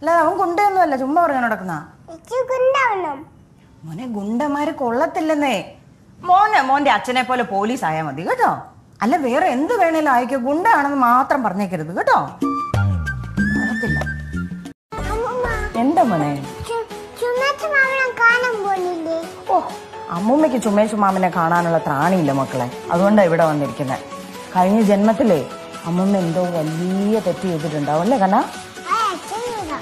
അല്ല അവൻ ഗുണ്ടയൊന്നുമല്ല ചുമ്മാ പറയാൻ നടക്കുന്ന ഇച്ചുണ്ടാവണം മോനെ ഗുണ്ടന്മാര് കൊള്ളത്തില്ലെന്നേ മോനെ മോന്റെ അച്ഛനെ പോലെ പോലീസ് ആയാ മതി കേട്ടോ അല്ല വേറെ എന്ത് വേണേലും അയക്കോ ഗുണ്ടയാണെന്ന് മാത്രം പറഞ്ഞേക്കരുത് കേട്ടോ കൊള്ളത്തില്ല അമ്മമ്മ എന്താ മോനെ ചു- ചുമച്ച മാമനം കാണാൻ പോണില്ലേ ഓ അമ്മൂമ്മയ്ക്ക് ചുമേശു മാമനെ കാണാനുള്ള ത്രാണിയില്ല മക്കളെ അതുകൊണ്ടാണ് ഇവിടെ വന്നിരിക്കുന്നത് കഴിഞ്ഞ ജന്മത്തിലേ അമ്മൂമ്മ എന്തോ വലിയ തെറ്റ് ചെയ്തിട്ടുണ്ടാവും അല്ലേ കണ്ണാ ആ അച്ഛനൂടാ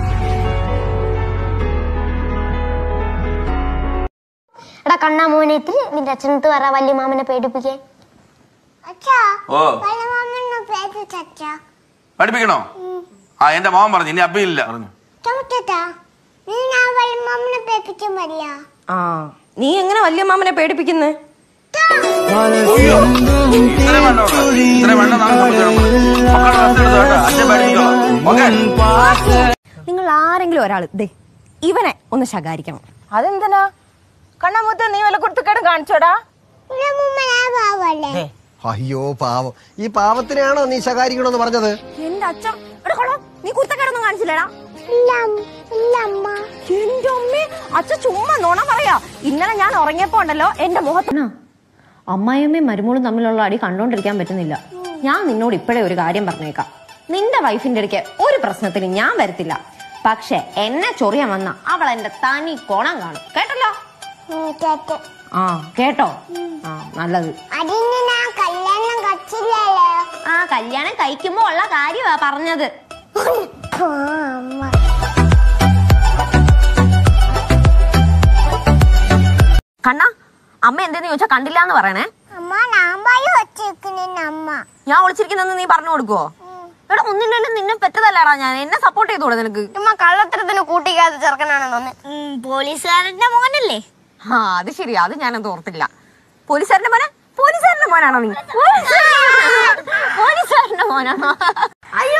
എടാ കണ്ണാ മോനത്തിൽ നിന്റെ അച്ഛനത്ത് പറ വലിയ മാമനെ പേടിപ്പിക്കേ അച്ഛാ ഓ പല മാമനെ പേടിച്ച അച്ഛാ പഠിപ്പിക്കണോ ആ എന്റെ മോൻ പറഞ്ഞു ഇനി അപ്പിയില്ല പറഞ്ഞു ചുമട്ടാ നീ ഞാൻ പല മാമനെ പേടിപ്പിച്ച മതിയാ ആ നീ എങ്ങനെ വലിയ മാമനെ പേടിപ്പിക്കുന്നേ ഇത്രയും വേണ്ട അവിടെ. ഇത്രയും വേണ്ട നാളെ സംബന്ധിച്ചിടണം. മക്കളുടെ rest എടുത്തോ കേട്ടോ. അച്ഛൻ പഠിപ്പിച്ചോളാം ഓക്കെ നിങ്ങൾ ആരെങ്കിലും ഒരാൾ ദേ ഇവനെ ഒന്ന് ശകാരിക്കണം അതെന്തിനാ കണ്ണാമൂത്ത നീ വല്ല കുർത്തക്കേടും കാണിച്ചോടാ ഇവിടെ മുമ്പ് ഞാൻ പാവല്ലേ ദേ, അയ്യോ പാവം ഈ പാവത്തിനെയാണോ നീ ശകാരിക്കണമെന്ന് പറഞ്ഞത് എന്റെ അച്ഛൻ എടാ കൊള്ളാം നീ കുത്തക്കേടൊന്നും കാണിച്ചില്ലടാ ഇല്ല അമ്മ- ഇല്ല അമ്മ എന്റെ അമ്മേ അച്ഛൻ ചുമ്മാ നോണ പറയാ ഇന്നലെ ഞാൻ ഉറങ്ങിയപ്പോ ഉണ്ടല്ലോ എന്റെ മുഖത്ത് അമ്മായിയമ്മയും മരുമോളും തമ്മിലുള്ള അടി കണ്ടോണ്ടിരിക്കാൻ പറ്റുന്നില്ല ഞാൻ നിന്നോട് ഇപ്പോഴേ ഒരു കാര്യം പറഞ്ഞേക്കാം നിന്റെ വൈഫിന്റെ ഇടയ്ക്ക് ഒരു പ്രശ്നത്തിന് ഞാൻ വരത്തില്ല പക്ഷെ എന്നെ ചൊറിയാൻ വന്ന അവൾ എന്റെ തനി കോണം കാണും കേട്ടല്ലോ ഉം, കേട്ട് ആ കേട്ടോ ആ നല്ലത് അതിന് ഞാൻ കല്യാണം കച്ചില്ലല്ലോ ആ കല്യാണം കഴിക്കുമ്പോ ഉള്ള കാര്യമാ പറഞ്ഞത് ഓ, അമ്മ കണ്ണ അമ്മ എന്തെന്ന് ചോദിച്ചാ കണ്ടില്ല എന്ന് പറയണേ അമ്മ ഞാൻ പായി വച്ചിരിക്കുന്ന അമ്മ ഞാൻ ഒളിച്ചിരിക്കുന്നെന്ന് നീ പറഞ്ഞു കൊടുക്കുവോ എടാ ഒന്നില്ലല്ലോ നിന്നെ പെറ്റതല്ലാടാ ഞാൻ എന്നെ സപ്പോർട്ട് ചെയ്തോടെ നിനക്ക് ചുമ്മാ കള്ളത്തരത്തിന് കൂട്ടിക്കാത്ത ചെറുക്കനാണെന്ന് തോന്നി പോലീസുകാരന്റെ മോനല്ലേ ആ അത് ശരി അത് ഞാനത് ഓർത്തില്ല പോലീസുകാരന്റെ മോനെ പോലീസുകാരന്റെ മോനാണോ നീ പോലീസുകാരന്റെ മോനാണോ അയ്യോ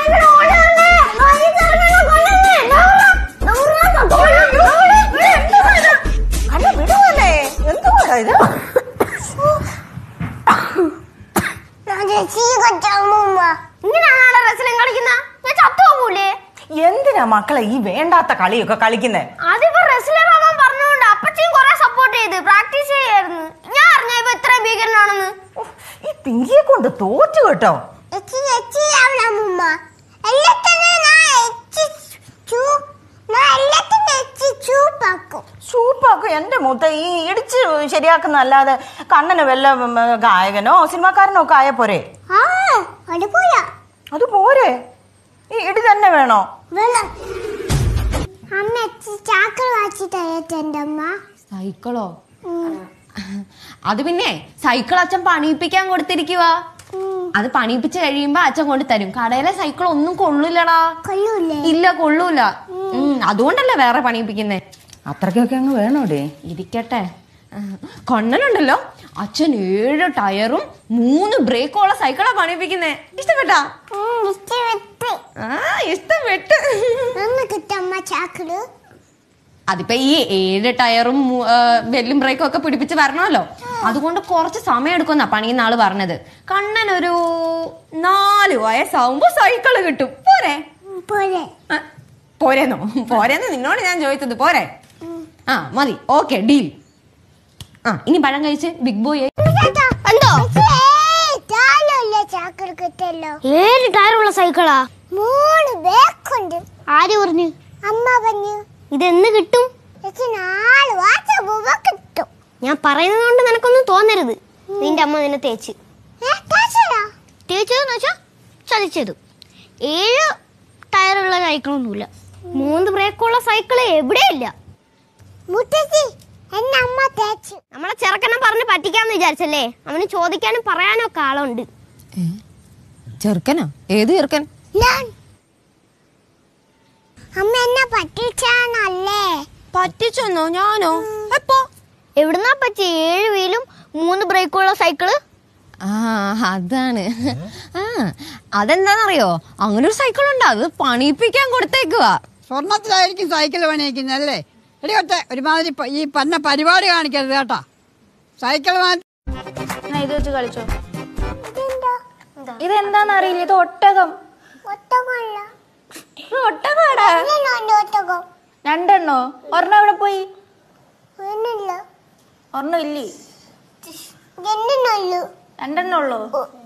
കണ്ണ വിടുവല്ലേ എന്തുവാടാ ഇത് ഇങ്ങനെയാണോ റെസ്ലിംഗ് കളിക്കുന്ന ഞാൻ ചത്തുപോകൂലേ എന്തിനാ മക്കളെ ഈ വേണ്ടാത്ത കളിയൊക്കെ കളിക്കുന്നേ അതിപ്പോ റെസ്ലർ ആവാൻ പറഞ്ഞുകൊണ്ട് അപ്പച്ചിയും കുറെ സപ്പോർട്ട് ചെയ്ത് പ്രാക്ടീസ് ചെയ്യായിരുന്നു ഞാൻ അറിഞ്ഞ ഇപ്പൊ ഇത്ര ഭീകരനാണെന്ന് ഉഫ്, ഈ പിങ്കിയെ കൊണ്ട് തോറ്റു കേട്ടോ സൂപ്പാക്കും എന്റെ മൂത്ത ഈ ഇടിച്ച് ശരിയാക്കുന്ന അല്ലാതെ കണ്ണന് വല്ല ഉം, ഗായകനോ സിനിമാക്കാരനോ ഒക്കെ ആയ പോരെ അത് പോരെ ഈ ഇടി തന്നെ വേണോ അമ്മ ചാക്കൾ വാച്ചി തരട്ടെ അമ്മ സൈക്കിളോ അത് പിന്നെ സൈക്കിൾ അച്ഛൻ പണിയിപ്പിക്കാൻ കൊടുത്തിരിക്കുവാ അത് പണിയിപ്പിച്ച് കഴിയുമ്പോ അച്ഛൻ കൊണ്ട് തരും കടയിലെ സൈക്കിൾ ഒന്നും കൊള്ളൂലടാ കൊല്ലൂലേ ഇല്ല കൊള്ളൂല ഉം, അതുകൊണ്ടല്ലേ വേറെ പണിയിപ്പിക്കുന്നേ അത്രയ്ക്കൊക്കെ അങ്ങ് വേണോടേ ഇരിക്കട്ടെ കൊണ്ണനുണ്ടല്ലോ അച്ഛൻ ഏഴ് ടയറും മൂന്ന് ബ്രേക്കും ഉള്ള സൈക്കിളാ പണിയിപ്പിക്കുന്നേ ഇഷ്ടപ്പെട്ടാ ഇഷ്ടപ്പെട്ട് ആ ഇഷ്ടപ്പെട്ട് ഒന്ന് കിട്ടമ്മ ചാക്കള് അതിപ്പോ ഈ ഏഴ് ടയറും മൂ- ആ, ബെല്ലും ബ്രേക്കും ഒക്കെ പിടിപ്പിച്ച് വരണമല്ലോ അതുകൊണ്ട് കുറച്ച് സമയം എടുക്കുമെന്നാ പണിയുന്ന ആള് പറഞ്ഞത് കണ്ണൻ ഒരു നാല് വയസ്സാവുമ്പോ സൈക്കിള് കിട്ടും പോരെ പോലെ ആ, പോരേന്നോ പോരേന്ന് നിന്നോട് ഞാൻ ചോദിച്ചത് പോരെ ആ മതി ഓക്കെ ഡീൽ ആ ഇനി പഴം കഴിച്ച് ബിഗ് ബോയ് എന്തോ ചാക്കള് കിട്ടല്ലോ ഏഴ് ടയറുള്ള സൈക്കിളാ മൂന്ന് ബേക്കുണ്ട് ആര് പറഞ്ഞു അമ്മ പറഞ്ഞു ഇതെന്ന് കിട്ടും എനിക്ക് നാല് വാച്ച പൂവ കിട്ടും ഞാൻ പറയുന്നത് കൊണ്ട് നിനക്കൊന്നും തോന്നരുത് നിന്റെ അമ്മ നിന്നെ തേച്ച് ഏ, കാശടാ? തേച്ചതെന്ന് വെച്ചാ ചതിച്ചത് ഏഴ് ടയറുള്ള സൈക്കിളൊന്നുമില്ല മൂന്ന് ബ്രേക്കുള്ള സൈക്കിള് എവിടെയില്ല മുത്തശ്ശി എന്നെ അമ്മ തേച്ചു നമ്മളെ ചെറുക്കനെ പറഞ്ഞ് പറ്റിക്കാന്ന് വിചാരിച്ചല്ലേ അവന് ചോദിക്കാനും പറയാനും ഒക്കെ ആളുണ്ട് ചെറുക്കനാ ഏത് ചെറുക്കൻ ഞാൻ അമ്മ എന്നെ പറ്റിച്ചാണല്ലേ പറ്റിച്ചെന്നോ ഞാനോ എപ്പോ എവിടുന്നാ പറ്റി ഏഴ് വീലും മൂന്ന് ബ്രേക്കുള്ള സൈക്കിള് ആ അതാണ് ആ അതെന്താന്നറിയോ അങ്ങനെ ഒരു സൈക്കിൾ ഉണ്ട് അത് പണിയിപ്പിക്കാൻ കൊടുത്തേക്കുവാ സ്വർണത്തിലായിരിക്കും സൈക്കിൾ പണിയിക്കുന്നത് അല്ലേ എടി ഒറ്റ ഒരുമാതിരി പ- ഈ പന്ന പരിപാടി കാണിക്കരുത് കേട്ടാ സൈക്കിൾ വാങ്ങി ഇത് വെച്ച് കളിച്ചോ ഇതെന്താന്ന് അറിയില്ല ഇത് ഒട്ടകം ഒറ്റകൊള്ള ഒട്ടകമാടാ ഒരെണ്ണം ഉണ്ട് ഒട്ടകം രണ്ടെണ്ണോ ഒരെണ്ണം എവിടെ പോയി ഒരെണ്ണമില്ല ഒരെണ്ണം ഇല്ലേ രണ്ടെണ്ണം ഉള്ളൂ രണ്ടെണ്ണം ഉള്ളോ ഓ